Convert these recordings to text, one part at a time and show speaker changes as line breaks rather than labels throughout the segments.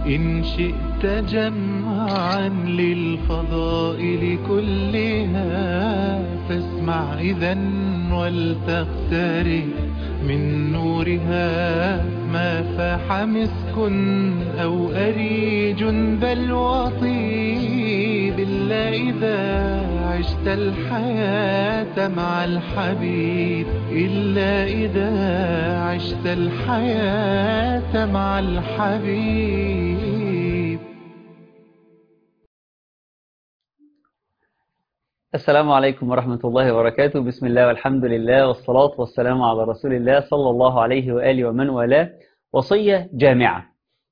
إن شئت جمعا للفضائل كلها فاسمع إذا ولتقترب من نورها ما فاح مسك أو أريج بل وطيب إلا إذا عشت الحياة مع الحبيب إلا إذا عشت الحياة مع الحبيب
السلام عليكم ورحمة الله وبركاته بسم الله والحمد لله والصلاة والسلام على رسول الله صلى الله عليه وآله ومن والاه وصية جامعة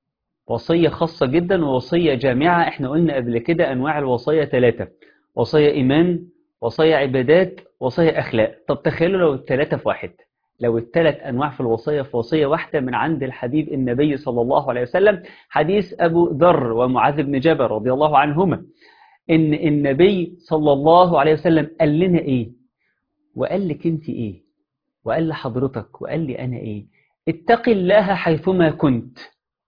وصية خاصة جدا ووصية جامعة احنا قلنا قبل كده أنواع الوصية ثلاثة وصية إيمان وصية عبادات وصية أخلاق طب تخيلوا لو الثلاثة في واحد لو الثلاث أنواع في الوصية في وصية واحدة من عند الحبيب النبي صلى الله عليه وسلم حديث أبو ذر ومعاذ بن جبل رضي الله عنهما إن النبي صلى الله عليه وسلم قال لنا إيه وقال لك أنت إيه وقال لحضرتك وقال لي أنا إيه اتق الله حيثما كنت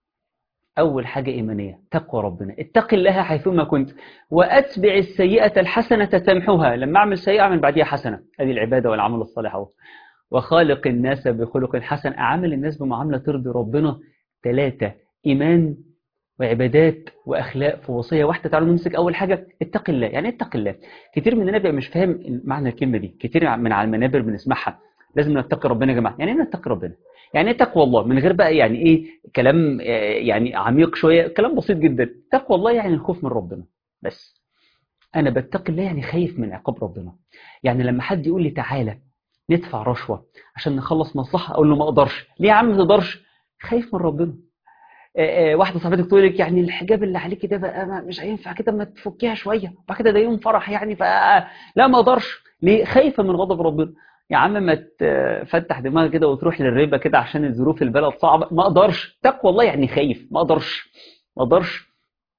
أول حاجة إيمانية تقوى ربنا اتق الله حيثما كنت وأتبع السيئة الحسنة تمحوها لما أعمل سيئة أعمل بعديها حسنة هذه العبادة والعمل الصالح أهو وخالق الناس بخلق حسن أعامل الناس بمعاملة ترضي ربنا ثلاثة إيمان وعبادات واخلاق في وصيه واحده تعالوا نمسك اول حاجه اتق الله يعني اتق الله كتير مننا بيبقى مش فاهم معنى الكلمه دي كتير من على المنابر بنسمعها لازم نتقي ربنا يا جماعه يعني ايه نتقي ربنا يعني ايه تقوى الله من غير بقى يعني ايه كلام يعني عميق شويه كلام بسيط جدا تقوى الله يعني الخوف من ربنا بس انا بتقي الله يعني خايف من عقاب ربنا يعني لما حد يقول لي تعالى ندفع رشوه عشان نخلص مصلحه اقول له ما اقدرش ليه يا عم ما تقدرش خايف من ربنا واحده صاحبتك تقول لك يعني الحجاب اللي عليكي ده بقى مش هينفع كده ما تفكيها شويه بعد كده ده يوم فرح يعني ف لا ما اقدرش ليه خايفه من غضب ربنا يا عم ما تفتح دماغك كده وتروح للربا كده عشان الظروف البلد صعبه ما اقدرش تقوى الله يعني خايف ما اقدرش ما اقدرش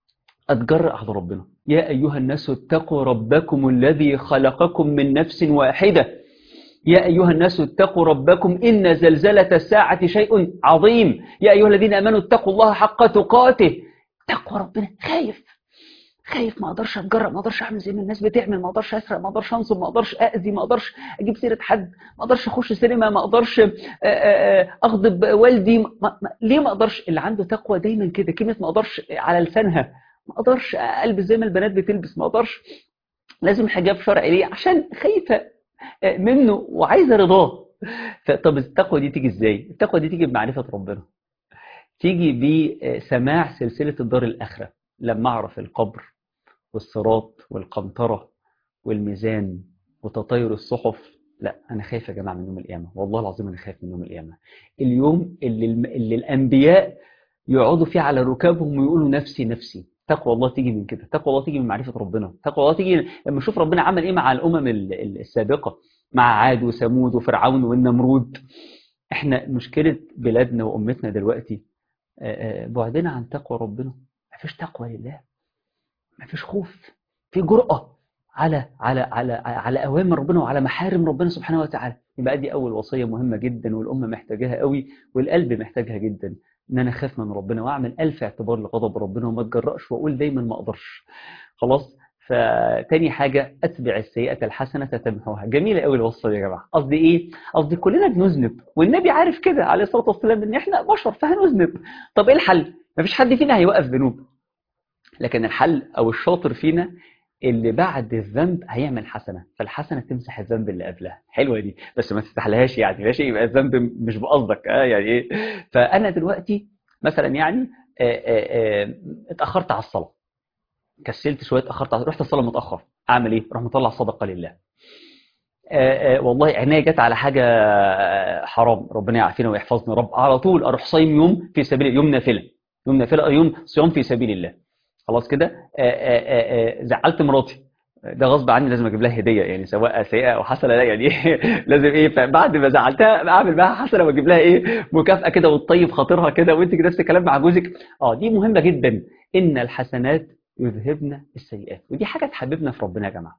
اتجرأ على ربنا يا ايها الناس اتقوا ربكم الذي خلقكم من نفس واحده يا أيها الناس اتقوا ربكم إن زلزلة الساعة شيء عظيم يا أيها الذين أمنوا اتقوا الله حق تقاته تقوى ربنا خايف خايف ما اقدرش اتجرأ ما اقدرش اعمل زي ما الناس بتعمل ما اقدرش اسرق ما اقدرش انصب ما اقدرش اذي ما اقدرش اجيب سيره حد ما اقدرش اخش سينما ما اقدرش اغضب والدي ما ما ليه ما اقدرش اللي عنده تقوى دايما كده كلمه ما اقدرش على لسانها ما اقدرش البس زي ما البنات بتلبس ما اقدرش لازم حجاب شرعي ليه عشان خايفه منه وعايزه رضاه طب التقوى دي تيجي ازاي التقوى دي تيجي بمعرفه ربنا تيجي بسماع سلسله الدار الاخره لما اعرف القبر والصراط والقنطره والميزان وتطاير الصحف لا انا خايف يا جماعه من يوم القيامه والله العظيم انا خايف من يوم القيامه اليوم اللي, اللي الانبياء يقعدوا فيه على ركابهم ويقولوا نفسي نفسي تقوى الله تيجي من كده تقوى الله تيجي من معرفة ربنا تقوى الله تيجي لما نشوف ربنا عمل ايه مع الامم السابقة مع عاد وثمود وفرعون والنمرود احنا مشكلة بلادنا وامتنا دلوقتي بعدنا عن تقوى ربنا مفيش تقوى لله مفيش خوف في جرأة على على على على اوامر ربنا وعلى محارم ربنا سبحانه وتعالى يبقى دي اول وصيه مهمه جدا والامه محتاجاها قوي والقلب محتاجها جدا ان انا اخاف من ربنا واعمل الف اعتبار لغضب ربنا وما اتجرأش واقول دايما ما اقدرش خلاص فتاني حاجة أتبع السيئة الحسنة تمحوها جميلة قوي الوصفة دي يا جماعة قصدي إيه؟ قصدي كلنا بنذنب والنبي عارف كده عليه الصلاة والسلام إن إحنا بشر فهنذنب طب إيه الحل؟ مفيش حد فينا هيوقف ذنوب لكن الحل أو الشاطر فينا اللي بعد الذنب هيعمل حسنة فالحسنة تمسح الذنب اللي قبلها حلوة دي بس ما تستحلهاش يعني ماشي يبقى الذنب مش بقصدك اه يعني ايه فأنا دلوقتي مثلا يعني آآ آآ اتأخرت على الصلاة كسلت شوية اتأخرت على رحت الصلاة متأخر أعمل ايه؟ راح مطلع صدقة لله آآ والله عينيا جت على حاجة حرام ربنا يعافينا ويحفظنا رب على طول أروح صايم يوم في سبيل يوم نافلة يوم نافلة يوم صيام في سبيل الله خلاص كده زعلت مراتي ده غصب عني لازم اجيب لها هديه يعني سواء سيئه او حسنه لا يعني لازم ايه فبعد ما زعلتها اعمل معاها حسنه واجيب لها ايه مكافاه كده وتطيب خاطرها كده وانت نفس الكلام مع جوزك اه دي مهمه جدا ان الحسنات يذهبن السيئات ودي حاجه تحببنا في ربنا يا جماعه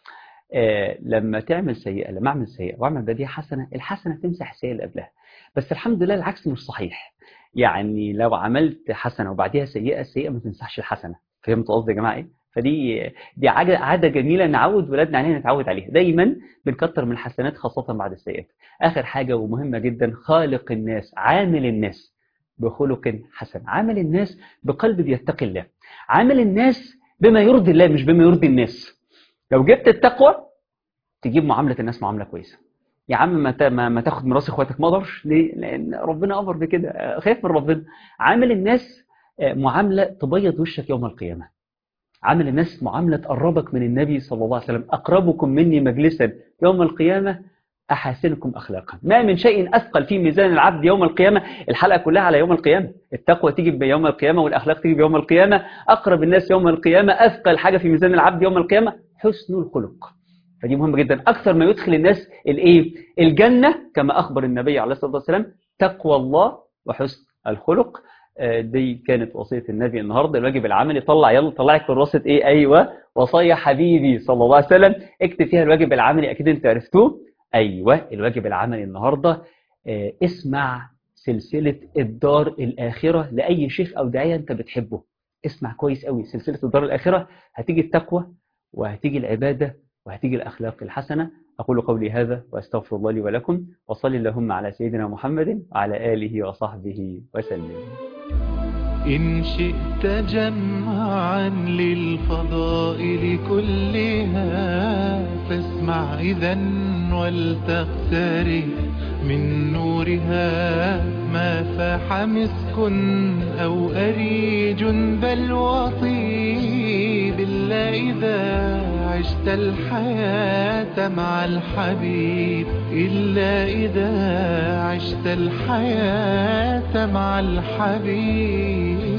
آه لما تعمل سيئه لما اعمل سيئه واعمل بديهه حسنه الحسنه تمسح السيئه اللي قبلها بس الحمد لله العكس مش صحيح يعني لو عملت حسنة وبعديها سيئة السيئة ما تنسحش الحسنة فهمتوا قصدي يا جماعة ايه فدي دي عادة عادة جميلة نعود ولادنا عليها نتعود عليها دايما بنكتر من الحسنات خاصة بعد السيئات آخر حاجة ومهمة جدا خالق الناس عامل الناس بخلق حسن عامل الناس بقلب بيتقي الله عامل الناس بما يرضي الله مش بما يرضي الناس لو جبت التقوى تجيب معاملة الناس معاملة كويسة يا عم ما تا- ما ما تاخد ميراث اخواتك ما اقدرش ليه لان ربنا امر بكده آه، خايف من ربنا عامل الناس آه، معامله تبيض وشك يوم القيامه عامل الناس معامله تقربك من النبي صلى الله عليه وسلم اقربكم مني مجلسا يوم القيامه احاسنكم اخلاقا ما من شيء اثقل في ميزان العبد يوم القيامه الحلقه كلها على يوم القيامه التقوى تيجي بيوم القيامه والاخلاق تيجي بيوم القيامه اقرب الناس يوم القيامه اثقل حاجه في ميزان العبد يوم القيامه حسن الخلق فدي مهمة جدا أكثر ما يدخل الناس الإيه؟ الجنة كما أخبر النبي عليه الصلاة والسلام تقوى الله وحسن الخلق آه، دي كانت وصية النبي النهاردة الواجب العملي طلع يلا طلعك كراسة إيه أيوة وصايا حبيبي صلى الله عليه وسلم اكتب فيها الواجب العملي أكيد أنت عرفتوه أيوة الواجب العملي النهاردة آه، اسمع سلسلة الدار الآخرة لأي شيخ أو داعية أنت بتحبه اسمع كويس قوي سلسلة الدار الآخرة هتيجي التقوى وهتيجي العبادة وهتيجي الأخلاق الحسنة أقول قولي هذا وأستغفر الله لي ولكم وصل اللهم على سيدنا محمد وعلى آله وصحبه وسلم
إن شئت جمعا للفضائل كلها فاسمع إذا ولتقترب من نورها ما فاح مسك أو أريج بل وطيب إلا إذا عشت الحياة مع الحبيب إلا إذا عشت الحياة مع الحبيب